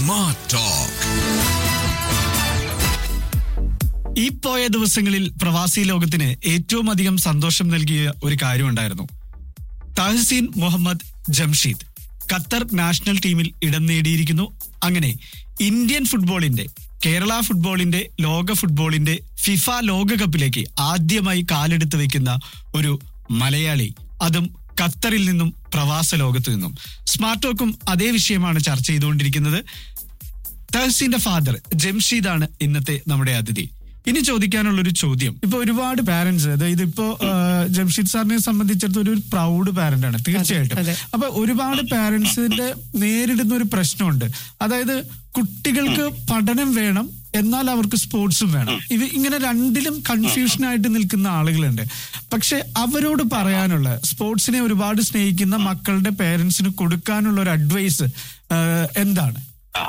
Smart Talk. ഈ പോയ ദിവസങ്ങളിൽ പ്രവാസി ലോകത്തിന് ഏറ്റവും അധികം സന്തോഷം നൽകിയ ഒരു കാര്യമുണ്ടായിരുന്നു തഹസീൻ മുഹമ്മദ് ജംഷീദ് ഖത്തർ നാഷണൽ ടീമിൽ ഇടം നേടിയിരിക്കുന്നു അങ്ങനെ ഇന്ത്യൻ ഫുട്ബോളിന്റെ കേരള ഫുട്ബോളിന്റെ ലോക ഫുട്ബോളിന്റെ ഫിഫ ലോകകപ്പിലേക്ക് ആദ്യമായി കാലെടുത്ത് വെക്കുന്ന ഒരു മലയാളി അതും ഖത്തറിൽ നിന്നും പ്രവാസ ലോകത്തു നിന്നും സ്മാർട്ട് ടോക്കും അതേ വിഷയമാണ് ചർച്ച ചെയ്തുകൊണ്ടിരിക്കുന്നത് തഹസീന്റെ ഫാദർ ജംഷീദാണ് ഇന്നത്തെ നമ്മുടെ അതിഥി ഇനി ചോദിക്കാനുള്ള ഒരു ചോദ്യം ഇപ്പൊ ഒരുപാട് പാരന്റ്സ് അതായത് ഇപ്പോ ആ, ജംഷീദ് സാറിനെ സംബന്ധിച്ചിടത്തോളം ഒരു പ്രൗഡ് പാരന്റ് ആണ് തീർച്ചയായിട്ടും അതെ. അപ്പൊ ഒരുപാട് പാരന്റ്സിന്റെ നേരിടുന്ന ഒരു പ്രശ്നമുണ്ട് അതായത് കുട്ടികൾക്ക് പഠനം വേണം എന്നാൽ അവർക്ക് സ്പോർട്സും വേണം ഇത് ഇങ്ങനെ രണ്ടിലും കൺഫ്യൂഷൻ ആയിട്ട് നിൽക്കുന്ന ആളുകളുണ്ട് പക്ഷെ അവരോട് പറയാനുള്ള സ്പോർട്സിനെ ഒരുപാട് സ്നേഹിക്കുന്ന മക്കളുടെ പേരൻസിന് കൊടുക്കാനുള്ള ഒരു അഡ്വൈസ് എന്താണ് ആ.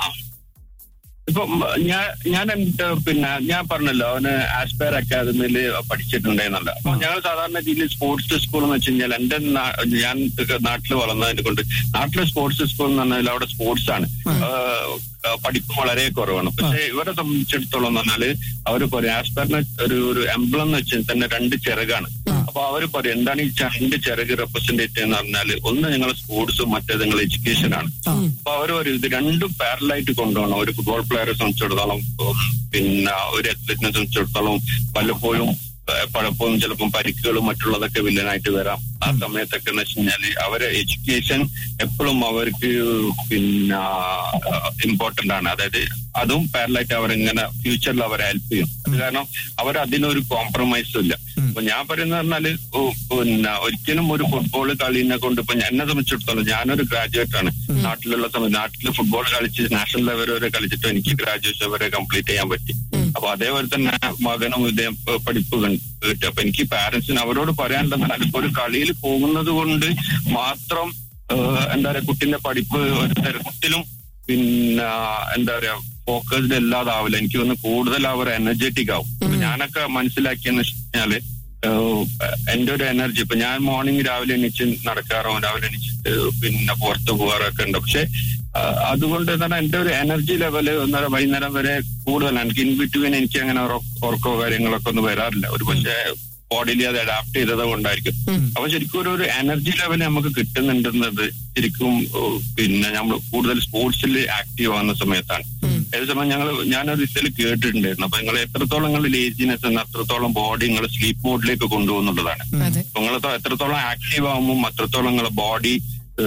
ഇപ്പം ഞാൻ ഞാൻ എന്റെ പിന്നെ ഞാൻ പറഞ്ഞല്ലോ അവന് ആസ്പയർ അക്കാദമിയിൽ പഠിച്ചിട്ടുണ്ടായിരുന്നല്ലോ അപ്പൊ ഞങ്ങൾ സാധാരണ രീതിയിൽ സ്പോർട്സ് സ്കൂൾ എന്ന് വെച്ച് കഴിഞ്ഞാൽ എന്റെ നാ- ഞാൻ നാട്ടിൽ വളർന്നതിനെ കൊണ്ട് നാട്ടിലെ സ്പോർട്സ് സ്കൂൾ എന്ന് പറഞ്ഞാൽ അവിടെ സ്പോർട്സ് ആണ് ആഹ് പഠിപ്പ് വളരെ കുറവാണ് പക്ഷെ ഇവരെ സംബന്ധിച്ചിടത്തോളം എന്ന് പറഞ്ഞാല് അവര് പറയും ആസ്പയറിന് ഒരു ഒരു എംബ്ലം എന്ന് വെച്ചാൽ തന്നെ രണ്ട് ചിറകാണ് അപ്പൊ അവര് പറയും എന്താണ് ഈ ച- രണ്ട് ചിറക് റെപ്രസെന്റേറ്റ് എന്ന് പറഞ്ഞാല് ഒന്ന് നിങ്ങൾ സ്പോർട്സും മറ്റേത് നിങ്ങൾ എഡ്യൂക്കേഷൻ ആണ് അപ്പൊ അവർ പറയും ഇത് രണ്ടും പാരലായിട്ട് കൊണ്ടുപോകണം ഒരു ഫുട്ബോൾ പ്ലെയറെ സംബന്ധിച്ചിടത്തോളം ഉം, പിന്നെ ഒരു അത്ലറ്റിനെ സംബന്ധിച്ചിടത്തോളം പലപ്പോഴും ഏഹ്, പലപ്പോഴും ചിലപ്പം പരിക്കുകളും മറ്റുള്ളതൊക്കെ വില്ലനായിട്ട് വരാം ആ സമയത്തൊക്കെ എന്ന് വെച്ച് കഴിഞ്ഞാല് അവരെ എഡ്യൂക്കേഷൻ എപ്പോഴും അവർക്ക് പിന്നെ ഇമ്പോർട്ടന്റ് ആണ് അതായത് അതും പാരലായിട്ട് അവരിങ്ങനെ ഫ്യൂച്ചറിൽ അവരെ ഹെൽപ്പ് ചെയ്യും അത് കാരണം അവർ അതിനൊരു കോംപ്രമൈസും ഇല്ല അപ്പൊ ഞാൻ പറയുന്നത് പറഞ്ഞാല് ഓ, പിന്നെ ഒരിക്കലും ഒരു ഫുട്ബോൾ കളീനെ കൊണ്ട് ഇപ്പൊ ഞാൻ- എന്നെ സംബന്ധിച്ചിടത്തോളം ഞാനൊരു ഗ്രാജുവേറ്റ് ആണ് നാട്ടിലുള്ള സമയത്ത് നാട്ടിൽ ഫുട്ബോൾ കളിച്ച് നാഷണൽ ലെവൽ വരെ കളിച്ചിട്ട് എനിക്ക് ഗ്രാജുവേഷൻ വരെ കംപ്ലീറ്റ് ചെയ്യാൻ പറ്റി അപ്പൊ അതേപോലെ തന്നെ മകനും ഇതേ ഏഹ്, പഠിപ്പ് കണ്ട് കിട്ടി അപ്പൊ എനിക്ക് പാരന്റ്സിന് അവരോട് പറയാനുള്ളത് ഇപ്പൊ ഒരു കളിയിൽ പോകുന്നത് കൊണ്ട് മാത്രം ഏഹ്, എന്താ പറയാ കുട്ടിന്റെ പഠിപ്പ് ഒരു തരത്തിലും പിന്നെ എന്താ പറയാ ഫോക്കസ്ഡ് അല്ലാതാവില്ല എനിക്ക് തോന്നുന്നു കൂടുതൽ അവർ എനർജറ്റിക് ആവും അപ്പൊ ഞാനൊക്കെ മനസ്സിലാക്കിയെന്ന് വെച്ച് കഴിഞ്ഞാല് ഏഹ്, എന്റെ ഒരു എനർജി ഇപ്പൊ ഞാൻ മോർണിംഗ് രാവിലെ എണീച്ച് നടക്കാറോ രാവിലെ എണീച്ചിട്ട് പിന്നെ പുറത്ത് പോകാറൊക്കെ ഉണ്ട് പക്ഷെ ആഹ്, അതുകൊണ്ട് തന്നെ എന്റെ ഒരു എനർജി ലെവല് ഒന്നര വൈകുന്നേരം വരെ കൂടുതലാണ് എനിക്ക് ഇൻ ബിറ്റ്വീൻ എനിക്ക് അങ്ങനെ ഉറ- ഉറക്കോ കാര്യങ്ങളൊക്കെ ഒന്നും വരാറില്ല ഒരു പക്ഷേ ബോഡിയിൽ അത് അഡാപ്റ്റ് ചെയ്തത് കൊണ്ടായിരിക്കും അപ്പൊ ശരിക്കും ഒരു ഒരു എനർജി ലെവൽ നമുക്ക് കിട്ടുന്നുണ്ടെന്നത് ശരിക്കും ഏഹ്, പിന്നെ നമ്മൾ കൂടുതൽ സ്പോർട്സിൽ ആക്റ്റീവ് ആവുന്ന സമയത്താണ് അതേസമയം ഞങ്ങൾ ഞാനൊരു ഇതിൽ കേട്ടിട്ടുണ്ടായിരുന്നു അപ്പൊ നിങ്ങൾ എത്രത്തോളം നിങ്ങൾ ലേസിനെസ് എന്ന് അത്രത്തോളം ബോഡി നിങ്ങൾ സ്ലീപ്പ് മോഡിലേക്ക് കൊണ്ടുപോകുന്നുള്ളതാണ് അതെ നിങ്ങൾ എത്രത്തോളം ആക്റ്റീവ് ആകുമ്പോൾ അത്രത്തോളം നിങ്ങളെ ബോഡി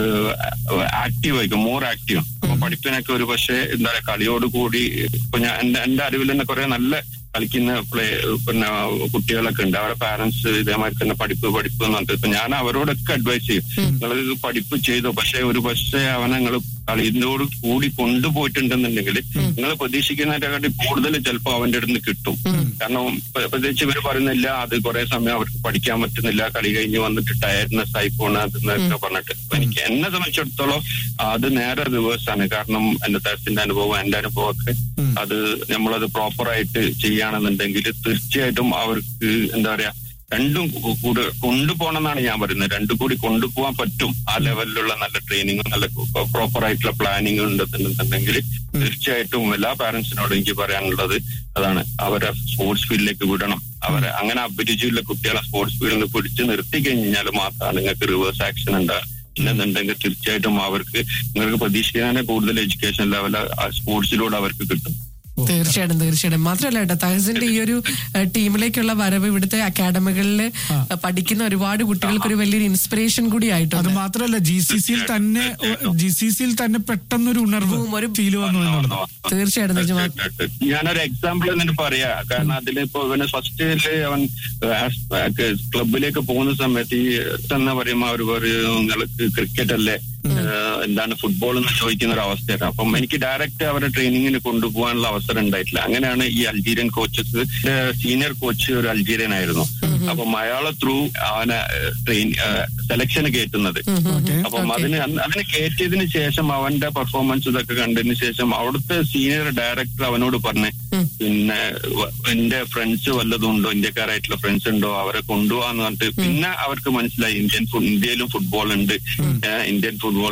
ആക്റ്റീവ് ആയിരിക്കും മോർ ആക്റ്റീവ് അപ്പൊ പഠിപ്പിനൊക്കെ ഒരു പക്ഷേ എന്താ പറയാ കളിയോട് കൂടി ഇപ്പൊ ഞാൻ എന്റെ എന്റെ അറിവിൽ തന്നെ കുറെ നല്ല കളിക്കുന്ന പ്ലേ പിന്നെ കുട്ടികളൊക്കെ ഉണ്ട് അവരുടെ പാരന്റ്സ് ഇതേമാതിരി തന്നെ പഠിപ്പ് പഠിപ്പ് എന്ന് പറഞ്ഞിട്ട് ഇപ്പൊ ഞാൻ അവരോടൊക്കെ അഡ്വൈസ് ചെയ്യും നിങ്ങൾ പഠിപ്പ് ചെയ്തു പക്ഷെ ഒരു പക്ഷേ അവനെ നിങ്ങൾ കളിയോട് കൂടി കൊണ്ടുപോയിട്ടുണ്ടെന്നുണ്ടെങ്കിൽ നിങ്ങൾ പ്രതീക്ഷിക്കുന്നതിനെക്കാട്ടി കൂടുതൽ ചിലപ്പോൾ അവന്റെ അടുത്ത് നിന്ന് കിട്ടും കാരണം പ്ര- പ്രത്യേകിച്ച് ഇവർ പറയുന്നില്ല അത് കുറെ സമയം അവർക്ക് പഠിക്കാൻ പറ്റുന്നില്ല കളി കഴിഞ്ഞ് വന്നിട്ട് ടയർനെസ് ആയി പോണ അതെന്നൊക്കെ പറഞ്ഞിട്ട് അപ്പൊ എനിക്ക് എന്നെ സംബന്ധിച്ചിടത്തോളം അത് നേരെ റിവേഴ്സ് ആണ് കാരണം എന്റെ തരത്തിന്റെ അനുഭവം എന്റെ അനുഭവമൊക്കെ അത് നമ്മളത് പ്രോപ്പറായിട്ട് ചെയ്യുകയാണെന്നുണ്ടെങ്കിൽ തീർച്ചയായിട്ടും അവർക്ക് എന്താ പറയാ രണ്ടും കൂ- കൂടെ കൊണ്ടുപോകണം എന്നാണ് ഞാൻ പറയുന്നത് രണ്ടും കൂടി കൊണ്ടുപോകാൻ പറ്റും ആ ലെവലിലുള്ള നല്ല ട്രെയിനിങ്ങും നല്ല പ്രോപ്പർ ആയിട്ടുള്ള പ്ലാനിങ് ഉണ്ടെന്നുണ്ടെങ്കിൽ തീർച്ചയായിട്ടും എല്ലാ പാരന്റ്സിനോടും എനിക്ക് പറയാനുള്ളത് അതാണ് അവരെ സ്പോർട്സ് ഫീൽഡിലേക്ക് വിടണം അവരെ അങ്ങനെ അഭിരുചിയുള്ള കുട്ടികളെ സ്പോർട്സ് ഫീൽഡിൽ നിന്ന് പിടിച്ചു നിർത്തി കഴിഞ്ഞാൽ മാത്രമാണ് നിങ്ങൾക്ക് റിവേഴ്സ് ആക്ഷൻ ഉണ്ടാകുക ഇല്ലെന്നുണ്ടെങ്കിൽ തീർച്ചയായിട്ടും അവർക്ക് നിങ്ങൾക്ക് പ്രതീക്ഷിക്കാനേ കൂടുതൽ എഡ്യൂക്കേഷൻ ലെവൽ സ്പോർട്സിലൂടെ അവർക്ക് കിട്ടും തീർച്ചയായിട്ടും തീർച്ചയായിട്ടും മാത്രമല്ല കേട്ടോ തഹസിന്റെ ഈ ഒരു ഏഹ്, ടീമിലേക്കുള്ള വരവ് ഇവിടുത്തെ അക്കാഡമികളിൽ പഠിക്കുന്ന ഒരുപാട് കുട്ടികൾക്ക് ഒരു വലിയൊരു ഇൻസ്പിറേഷൻ കൂടി അത് ആയിട്ടുണ്ട് മാത്രല്ല ജി സി സിയിൽ തന്നെ ജി സി സിയിൽ തന്നെ പെട്ടെന്നൊരു ഉണർവ് ഉം, ഒരു ഫീൽ വന്നു എന്നുള്ളത് തീർച്ചയായിട്ടും നിജമാ തീർച്ചയായിട്ടും. ഞാനൊരു എക്സാമ്പിൾ എന്നിട്ട് പറയാ കാരണം അതിലിപ്പോ ഇവന് ഫസ്റ്റില് അവൻ ക്ലബിലേക്ക് പോകുന്ന സമയത്ത് ഈ എന്ന് പറയുമ്പോ അവർ പറയും നിങ്ങൾക്ക് ക്രിക്കറ്റ് അല്ലേ ഏഹ്, എന്താണ് ഫുട്ബോൾ എന്ന് ചോദിക്കുന്ന ഒരു അവസ്ഥയാണ് അപ്പം എനിക്ക് ഡയറക്റ്റ് അവരെ ട്രെയിനിങ്ങിന് കൊണ്ടുപോകാനുള്ള അവസരം ഉണ്ടായിട്ടില്ല അങ്ങനെയാണ് ഈ അൾജീരിയൻ കോച്ചസ് സീനിയർ കോച്ച് ഒരു അൾജീരിയൻ ആയിരുന്നു അപ്പം അയാളെ ത്രൂ അവനെ ട്രെയിൻ സെലക്ഷന് കയറ്റുന്നത് അപ്പം അതിന് അന്ന് അതിന് കയറ്റിയതിന് ശേഷം അവന്റെ പെർഫോമൻസ് ഇതൊക്കെ കണ്ടതിന് ശേഷം അവിടുത്തെ സീനിയർ ഡയറക്ടർ അവനോട് പറഞ്ഞ് പിന്നെ വ- എന്റെ ഫ്രണ്ട്സ് വല്ലതും ഉണ്ടോ ഇന്ത്യക്കാരായിട്ടുള്ള ഫ്രണ്ട്സ് ഉണ്ടോ അവരെ കൊണ്ടുപോകാന്ന് പറഞ്ഞിട്ട് പിന്നെ അവർക്ക് മനസ്സിലായി ഇന്ത്യൻ ഫു- ഇന്ത്യയിലും ഫുട്ബോൾ ഉണ്ട് ഏഹ് ഇന്ത്യൻ ഫുട്ബോൾ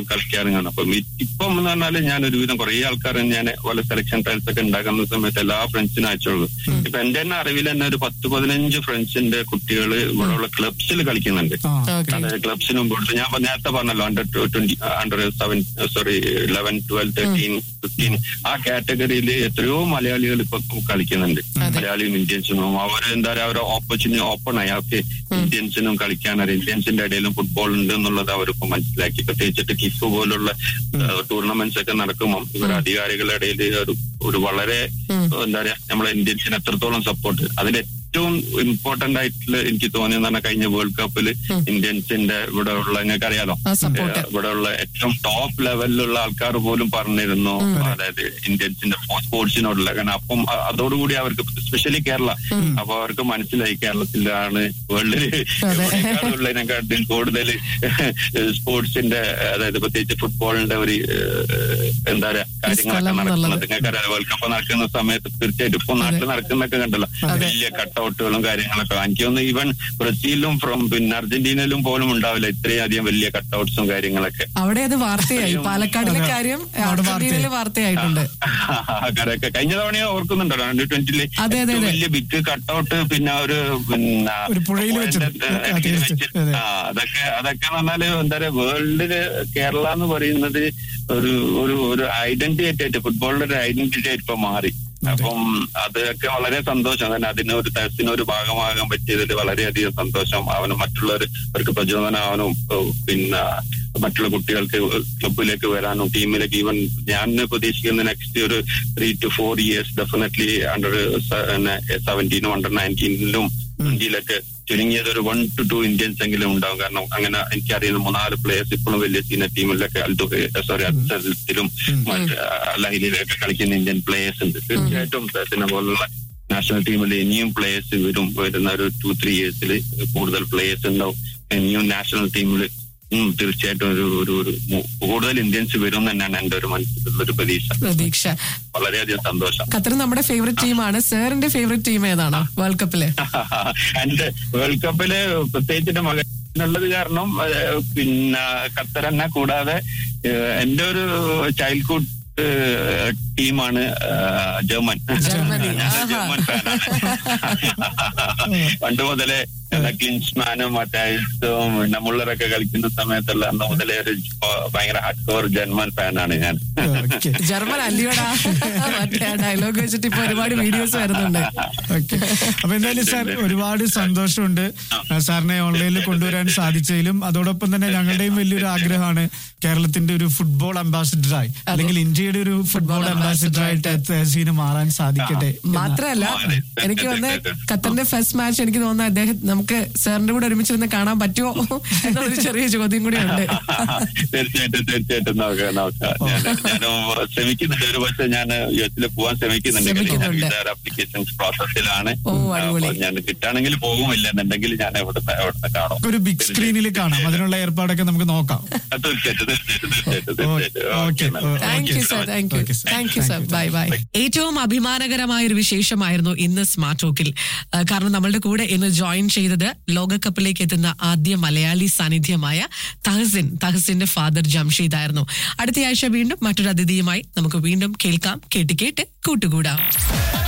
കളിക്കാറുണ്ട് അപ്പം ഇ- ഇപ്പം എന്ന് പറഞ്ഞാല് ഞാൻ ഒരുവിധം കുറെ ആൾക്കാർ ഞാൻ ഓരോ സെലക്ഷൻ ട്രയൽസ് ഒക്കെ ഉണ്ടാക്കുന്ന സമയത്ത് എല്ലാ ഫ്രണ്ട്സിനും അയച്ചോളൂ ഇപ്പൊ എന്റെ തന്നെ അറിവിൽ തന്നെ ഒരു പത്ത് പതിനഞ്ച് ഫ്രണ്ട്സിന്റെ കുട്ടികൾ ഇവിടെയുള്ള ക്ലബ്സിൽ കളിക്കുന്നുണ്ട് ആ ഓക്കെ അതായത് ക്ലബ്സിനും പോയിട്ട് ഞാൻ ഇപ്പൊ നേരത്തെ പറഞ്ഞല്ലോ under twenty under seven sorry eleven twelve thirteen fifteen ആ കാറ്റഗറിയിൽ എത്രയോ മലയാളികൾ ഇപ്പൊ കളിക്കുന്നുണ്ട് മലയാളിയും ഇന്ത്യൻസിനും അവർ എന്താ പറയാ അവരെ ഓപ്പർച്യൂണിറ്റി ഓപ്പൺ ആയി അവർക്ക് ഇന്ത്യൻസിനും കളിക്കാനറിയാം ഇന്ത്യൻസിന്റെ ഇടയിലും ഫുട്ബോൾ ഉണ്ട് എന്നുള്ളത് അവരിപ്പോ മനസ്സിലാക്കി പ്രത്യേകിച്ചിട്ട് കിഫ് പോലുള്ള ടൂർണമെന്റ്സ് ഒക്കെ നടക്കുമ്പോൾ ഇവർ അധികാരികളുടെ ഇടയിൽ ഒരു ഒരു വളരെ എന്താ പറയാ നമ്മളെ ഇന്ത്യൻസിന് എത്രത്തോളം സപ്പോർട്ട് അതിൽ ഏറ്റവും ഇമ്പോർട്ടന്റ് ആയിട്ടുള്ള എനിക്ക് തോന്നിയെന്ന് പറഞ്ഞാൽ കഴിഞ്ഞ വേൾഡ് കപ്പിൽ ഇന്ത്യൻസിന്റെ ഇവിടെ ഉള്ള നിങ്ങൾക്ക് അറിയാലോ ആ സപ്പോർട്ട് ഇവിടെ ഉള്ള ഏറ്റവും ടോപ്പ് ലെവലിലുള്ള ആൾക്കാർ പോലും പറഞ്ഞിരുന്നു അതായത് ഇന്ത്യൻസിന്റെ സ്പോർട്സിനോടുള്ള കാരണം അപ്പം അ- അതോടുകൂടി അവർക്ക് സ്പെഷ്യലി കേരള അപ്പൊ അവർക്ക് മനസ്സിലായി കേരളത്തിലാണ് വേൾഡില് ഉള്ളതിനെക്കാട്ടിൽ കൂടുതൽ സ്പോർട്സിന്റെ അതായത് പ്രത്യേകിച്ച് ഫുട്ബോളിന്റെ ഒരു ഏഹ്, എന്താ പറയാ കാര്യങ്ങളൊക്കെ സ്ഥലം നടക്കുന്നത് എന്നുള്ളത്. നിങ്ങൾക്കറിയാം വേൾഡ് കപ്പ് നടക്കുന്ന സമയത്ത് തീർച്ചയായിട്ടും ഇപ്പൊ നാട്ടിൽ നടക്കുന്നൊക്കെ കണ്ടല്ലോ വലിയ കട്ടൗട്ടുകളും കാര്യങ്ങളൊക്കെ എനിക്ക് തോന്നുന്നു ഈവൻ ബ്രസീലിലും ഫ്രം പിന്നെ അർജന്റീനയിലും പോലും ഉണ്ടാവില്ല ഇത്രയും അധികം വലിയ കട്ടൗട്ട്സും കാര്യങ്ങളൊക്കെ അവിടെ അത് വാർത്തയായി പാലക്കാടിലെ കാര്യം അർജന്റീനയിലെ വാർത്തയായിട്ടുണ്ട് കരൊക്കെ കഴിഞ്ഞ തവണയോ ഓർക്കുന്നുണ്ടോ അണ്ടർ ട്വന്റില് അതെ, അതെ, അതെ. വലിയ ബിഗ് കട്ടൗട്ട് പിന്നെ ഒരു പിന്നെ ഒരു പുഴയിൽ വെച്ചത്. പുഴയുടെ, ആ, അടിയിൽ തീർച്ചയായും. വെച്ച് അതെ. ആ അതൊക്കെ അതൊക്കെ പറഞ്ഞാല് എന്താ പറയാ വേൾഡില് കേരള എന്ന് പറയുന്നത് ഒരു ഒരു ഒരു ഐഡന്റിറ്റി ആയിട്ട് ഫുട്ബോളിന്റെ ഒരു ഐഡന്റിറ്റി ആയിട്ട് ഇപ്പൊ മാറി അപ്പം അതൊക്കെ വളരെ സന്തോഷം കാരണം അതിന് ഒരു തരത്തിന് ഒരു ഭാഗമാകാൻ പറ്റിയതിൽ വളരെയധികം സന്തോഷം അവന് മറ്റുള്ളവർ അവർക്ക് പ്രചോദനമാവാനും ഏഹ് പിന്നെ മറ്റുള്ള കുട്ടികൾക്ക് ക്ലബിലേക്ക് വരാനും ടീമിലേക്ക് ഈവൻ ഞാൻ പ്രതീക്ഷിക്കുന്ന നെക്സ്റ്റ് ഒരു three to four years definitely under സെവൻറ്റീനും അണ്ടർ നയൻറ്റീനിലും ഇന്ത്യയിലൊക്കെ ചുരുങ്ങിയത് ഒരു വൺ ടു ടു ഇന്ത്യൻസ് എങ്കിലും ഉണ്ടാവും കാരണം അങ്ങനെ എനിക്കറിയുന്ന മൂന്നാല് പ്ലേയേഴ്സ് ഇപ്പോഴും വലിയ സീനിയർ ടീമിലൊക്കെ അൽദു സോറി അൽസലും മറ്റ് ലഹിലിലൊക്കെ കളിക്കുന്ന ഇന്ത്യൻ പ്ലേയേഴ്സ് ഉണ്ട് തീർച്ചയായിട്ടും സച്ചിനെ പോലുള്ള നാഷണൽ ടീമിൽ ഇനിയും പ്ലേയേഴ്സ് വരും വരുന്ന ഒരു ടു ത്രീ ഇയേഴ്സിൽ കൂടുതൽ പ്ലേയേഴ്സ് ഉണ്ടാവും ഇനിയും നാഷണൽ ടീമിൽ തീർച്ചയായിട്ടും ഒരു ഒരു ഒരു മു- കൂടുതൽ ഇന്ത്യൻസ് വരും എന്ന് തന്നെയാണ് എന്റെ ഒരു മനസ്സിലുള്ള ഒരു പ്രതീക്ഷ പ്രതീക്ഷ വളരെയധികം സന്തോഷം ഖത്തർ നമ്മുടെ ഫേവറേറ്റ് ടീമാണ് സാറിന്റെ ഫേവറേറ്റ് ടീം ഏതാണോ വേൾഡ് കപ്പില് എന്റെ വേൾഡ് കപ്പില് പ്രത്യേകിച്ച് മകനുള്ളത് കാരണം ഏഹ്, പിന്നെ ഖത്തർ തന്നെ കൂടാതെ ഏഹ്, എന്റെ ഒരു ചൈൽഡ്ഹുഡ് ടീമാണ് ഏഹ്, ജർമ്മൻ ജർമ്മനി, ഞാൻ ആഹാ. ജർമ്മൻ ഫാനാണ് പണ്ട് മുതലേ ക്ലിൻസ്മാനും മറ്റൈസും പിന്നെ മുള്ളറൊക്കെ കളിക്കുന്ന സമയത്തുള്ള അന്ന് മുതലേ ഒരു ഭയങ്കര ഹാർഡ് കോർ ജർമ്മൻ ഫാനാണ് ഞാൻ ഓക്കെ ജർമ്മൻ അല്ലയോടാ മറ്റേ ഡയലോഗ് വെച്ചിട്ട് ഇപ്പൊ ഒരുപാട് വീഡിയോസ് വരുന്നുണ്ട് ഓക്കെ അപ്പൊ എന്തായാലും സാർ ഒരുപാട് സന്തോഷമുണ്ട് ആ, സാറിനെ ഓൺലൈനിൽ കൊണ്ടുവരാൻ സാധിച്ചതിലും അതോടൊപ്പം തന്നെ ഞങ്ങളുടെയും വലിയൊരു ആഗ്രഹമാണ് കേരളത്തിന്റെ ഒരു ഫുട്ബോൾ അംബാസിഡറായി അല്ലെങ്കിൽ ഇന്ത്യയുടെ ഒരു ഫുട്ബോൾ അംബാസിഡറായിട്ട് തഹസീന് മാറാൻ സാധിക്കട്ടെ എന്ന്. മാത്രല്ല എനിക്ക് വന്ന് ഖത്തറിന്റെ ഫസ്റ്റ് മാച്ച് എനിക്ക് തോന്നുന്നത് അദ്ദേഹം നമുക്ക് സാറിന്റെ കൂടെ ഒരുമിച്ചിരുന്ന് കാണാൻ പറ്റുമോ എന്നൊരു ചെറിയ ചോദ്യം കൂടി ഉണ്ട് തീർച്ചയായിട്ടും തീർച്ചയായിട്ടും നോക്കാം നോക്കാം ഞാൻ ഞാനും ശ്രമിക്കുന്നുണ്ട് ഒരു പക്ഷേ ഞാൻ യു എസിൽ പോകാൻ ശ്രമിക്കുന്നുണ്ട് ശ്രമിക്കുന്നുണ്ട്. ആപ്ലിക്കേഷൻസ് പ്രോസസ്സിലാണ് ഓ, അടിപൊളി. ഞാൻ കിട്ടാണെങ്കിൽ പോകുമില്ല എന്നുണ്ടെങ്കിൽ ഞാൻ എവിടുന്ന് എവിടുന്ന് കാണും ഒരു ബിഗ് സ്ക്രീനിൽ കാണാം അതിനുള്ള ഏർപ്പാടൊക്കെ നമുക്ക് നോക്കാം ആ, തീർച്ചയായിട്ടും തീർച്ചയായിട്ടും തീർച്ചയായിട്ടും ഓക്കെ തീർച്ചയായിട്ടും okay okay thank you sir thank you okay sir thank you sir bye bye ഏറ്റവും അഭിമാനകരമായ ഒരു വിശേഷമായിരുന്നു ഇന്ന് സ്മാർട്ട് ടോക്കിൽ ആ, കാരണം നമ്മളുടെ കൂടെ ഇന്ന് ജോയിൻ ചെയ്തത് ലോകകപ്പിലേക്ക് എത്തുന്ന ആദ്യ മലയാളി സാന്നിധ്യമായ തഹസിൻ തഹസിന്റെ ഫാദർ ജംഷീദ് ആയിരുന്നു അടുത്തയാഴ്ച വീണ്ടും മറ്റൊരു അതിഥിയുമായി നമുക്ക് വീണ്ടും കേൾക്കാം കേട്ട് കേട്ട് കൂട്ടുകൂടാം